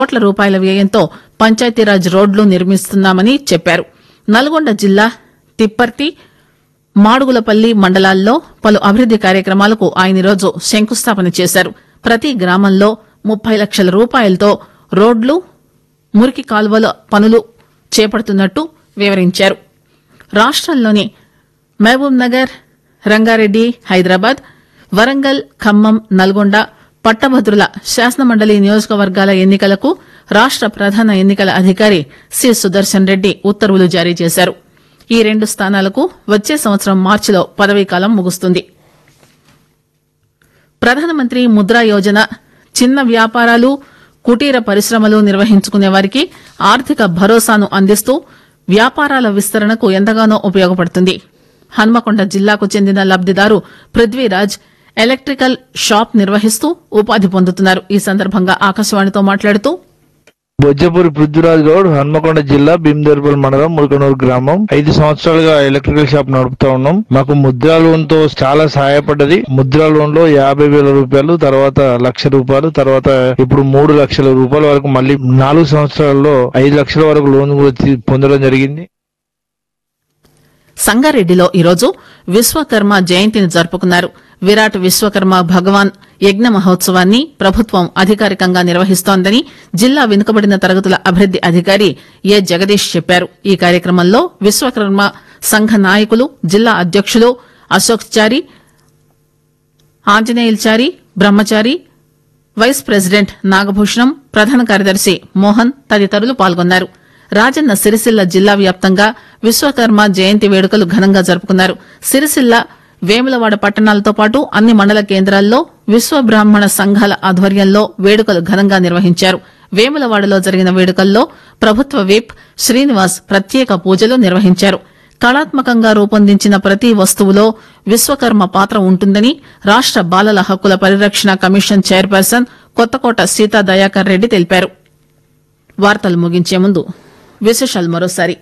కోట్ల రూపాయల వ్యయంతో పంచాయతీరాజ్ రోడ్లు నిర్మిస్తున్నామని చెప్పారు నల్గొండ జిల్లా తిప్పర్తి మాడుగులపల్లి మండలాల్లో పలు అభివృద్ది కార్యక్రమాలకు ఆయన ఈరోజు శంకుస్థాపన చేశారు ప్రతి గ్రామంలో ముప్పై లక్షల రూపాయలతో రోడ్లు మురికి కాలువల పనులు చేపడుతున్నట్టు వివరించారు రాష్టంలోని మహబూబ్ నగర్ రంగారెడ్డి హైదరాబాద్ వరంగల్ ఖమ్మం నల్గొండ పట్టభద్రుల శాసనమండలి నియోజకవర్గాల ఎన్నికలకు రాష్ట ప్రధాన ఎన్నికల అధికారి సి సుదర్శన్ రెడ్డి ఉత్తర్వులు జారీ చేశారు ఈ రెండు స్థానాలకు వచ్చే సంవత్సరం మార్చిలో పదవీకాలం ముగుస్తుంది ప్రధానమంత్రి ముద్రా యోజన చిన్న వ్యాపారాలు కుటీర పరిశ్రమలు నిర్వహించుకునే వారికి ఆర్థిక భరోసాను అందిస్తూ వ్యాపారాల విస్తరణకు ఎంతగానో ఉపయోగపడుతుంది హన్మకొండ జిల్లాకు చెందిన లబ్దిదారు పృథ్వీరాజ్ ఎలక్ట్రికల్ షాప్ నిర్వహిస్తూ ఉపాధి పొందుతున్నారు ఈ సందర్భంగా ఆకాశవాణితో మాట్లాడుతూ బొజ్జపూరి పృథ్వీరాజ్ గౌడ్ హన్మకొండ జిల్లా భీమదేర్పల్ మండలం మురకనూరు గ్రామం ఐదు సంవత్సరాలుగా ఎలక్ట్రికల్ షాప్ నడుపుతా ఉన్నాం మాకు ముద్రా లోన్ తో చాలా సహాయపడ్డది ముద్రా లోన్ లో యాభై వేల రూపాయలు తర్వాత లక్ష రూపాయలు తర్వాత ఇప్పుడు మూడు లక్షల రూపాయల వరకు మళ్ళీ నాలుగు సంవత్సరాల్లో ఐదు లక్షల వరకు లోన్ కూడా తీ- పొందడం జరిగింది సంగారెడ్డిలో ఈరోజు విశ్వకర్మ జయంతిని జరుపుకున్నారు విరాట్ విశ్వకర్మ భగవాన్ యజ్ఞ మహోత్సవాన్ని ప్రభుత్వం అధికారికంగా నిర్వహిస్తోందని జిల్లా వెనుకబడిన తరగతుల అభివృద్ది అధికారి ఏ జగదీష్ చెప్పారు ఈ కార్యక్రమంలో విశ్వకర్మ సంఘ నాయకులు జిల్లా అధ్యక్షులు అశోక్ చారి ఆంజనేయుల్చారి బ్రహ్మచారి వైస్ ప్రెసిడెంట్ నాగభూషణం ప్రధాన కార్యదర్శి మోహన్ తదితరులు పాల్గొన్నారు రాజన్న సిరిసిల్ల జిల్లా వ్యాప్తంగా విశ్వకర్మ జయంతి వేడుకలు ఘనంగా జరుపుకున్నారు సిరిసిల్ల వేములవాడ పట్టణాలతో పాటు అన్ని మండల కేంద్రాల్లో విశ్వ బ్రాహ్మణ సంఘాల ఆధ్వర్యంలో వేడుకలు ఘనంగా నిర్వహించారు వేములవాడలో జరిగిన వేడుకల్లో ప్రభుత్వ విప్ శ్రీనివాస్ ప్రత్యేక పూజలు నిర్వహించారు కళాత్మకంగా రూపొందించిన ప్రతి వస్తువులో విశ్వకర్మ పాత్ర ఉంటుందని రాష్ట బాలల హక్కుల పరిరక్షణ కమిషన్ చైర్పర్సన్ కొత్తకోట సీతా దయాకర్ రెడ్డి తెలిపారు వార్తలు ముగించే ముందు విశేషాలు మరోసారి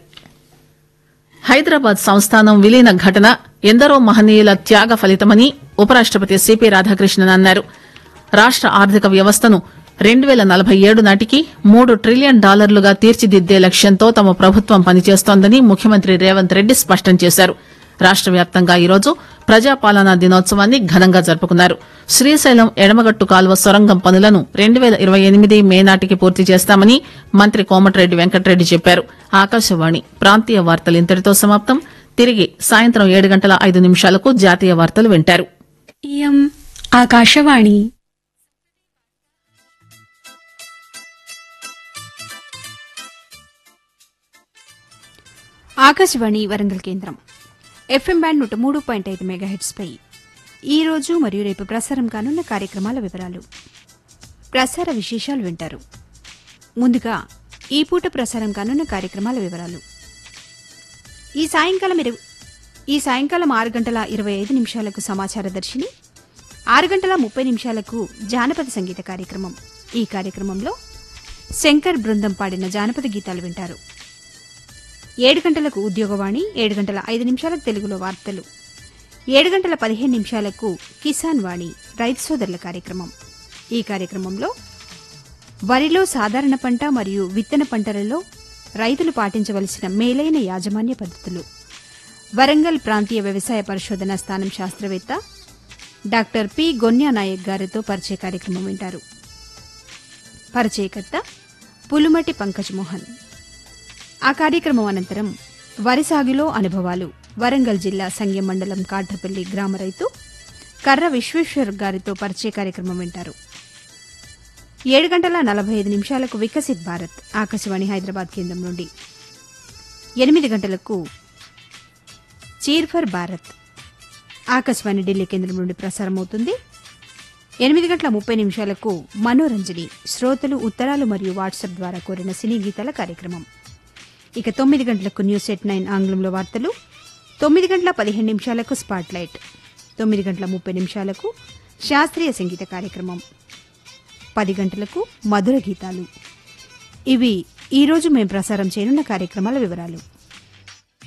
హైదరాబాద్ సంస్థానం విలీన ఘటన ఎందరో మహనీయుల త్యాగ ఫలితమని ఉపరాష్టపతి సిపి రాధాకృష్ణన్ అన్నారు రాష్ట ఆర్థిక వ్యవస్థను రెండు వేల నలభై ఏడు నాటికి మూడు ట్రిలియన్ డాలర్లుగా తీర్చిదిద్దే లక్ష్యంతో తమ ప్రభుత్వం పనిచేస్తోందని ముఖ్యమంత్రి రేవంత్ రెడ్డి స్పష్టం చేశారు రాష్ట వ్యాప్తంగా ఈరోజు ప్రజాపాలనా దినోత్సవాన్ని ఘనంగా జరుపుకున్నారు శ్రీశైలం ఎడమగట్టు కాలువ సొరంగం పనులను రెండు వేల ఇరవై ఎనిమిది మే నాటికి పూర్తి చేస్తామని మంత్రి కోమటిరెడ్డి వెంకటరెడ్డి చెప్పారు ఆకాశవాణి ప్రాంతీయ వార్తలు ఇంతటితో సమాప్తం తిరిగి సాయంత్రం ఏడు గంటల ఐదు నిమిషాలకు జాతీయ వార్తలు వింటారు इयम् आकाशवाणी ఆకాశవాణి వరంగల్ కేంద్రం ఎఫ్ఎం బ్యాండ్ నూట మూడు పాయింట్ ఐదు మెగాహెట్స్పై ఈ రోజు మరియు రేపు ప్రసారం కానున్న కార్యక్రమాల వివరాలు ప్రసార విశేషాలు వింటారు ముందుగా ఈ పూట ప్రసారం కానున్న కార్యక్రమాల వివరాలు ఈ సాయంకాలం ఇరు- ఈ సాయంకాలం ఆరు గంటల ఇరవై ఐదు నిమిషాలకు సమాచార దర్శిని ఆరు గంటల ముప్పై నిమిషాలకు జానపద సంగీత కార్యక్రమం ఈ కార్యక్రమంలో శంకర్ బృందం పాడిన జానపద గీతాలు వింటారు ఏడు గంటలకు ఉద్యోగవాణి ఏడు గంటల ఐదు నిమిషాలకు తెలుగులో వార్తలు ఏడు గంటల పదిహేను నిమిషాలకు కిసాన్ వాణి రైతు సోదరుల కార్యక్రమం ఈ కార్యక్రమంలో వరిలో సాధారణ పంట మరియు విత్తన పంటలలో రైతులు పాటించవలసిన మేలైన యాజమాన్య పద్ధతులు వరంగల్ ప్రాంతీయ వ్యవసాయ పరిశోధన స్థానం శాస్త్రవేత్త డాక్టర్ పి గొన్యా నాయక్ గారితో పరిచయ కార్యక్రమం వింటారు పరిచయకర్త పులుమటి పంకజ్ మోహన్ ఆ కార్యక్రమం అనంతరం వరి సాగులో అనుభవాలు వరంగల్ జిల్లా సంగెం మండలం కాట్రపల్లి గ్రామ రైతు కర్ర విశ్వేశ్వర్ గారితో పరిచయ కార్యక్రమం వింటారు ఏడు గంటల నలభై ఐదు నిమిషాలకు వికసిత్ భారత్ ఆకాశవాణి హైదరాబాద్ కేంద్రం నుండి ఎనిమిది గంటలకు చీర్ ఫర్ భారత్ ఆకాశవాణి ఢిల్లీ కేంద్రం నుండి ప్రసారమవుతుంది ఎనిమిది గంటల ముప్పై నిమిషాలకు మనోరంజని శ్రోతలు ఉత్తరాలు మరియు వాట్సాప్ ద్వారా కోరిన సినీ గీతాల కార్యక్రమం ఇక తొమ్మిది గంటలకు న్యూస్ ఎట్ నైన్ ఆంగ్లంలో వార్తలు తొమ్మిది గంటల పదిహేను నిమిషాలకు స్పాట్ లైట్ తొమ్మిది గంటల ముప్పై నిమిషాలకు శాస్త్రీయ సంగీత కార్యక్రమం పది గంటలకు మధుర గీతాలు ఇవి ఈరోజు మేం ప్రసారం చేయనున్న కార్యక్రమాల వివరాలు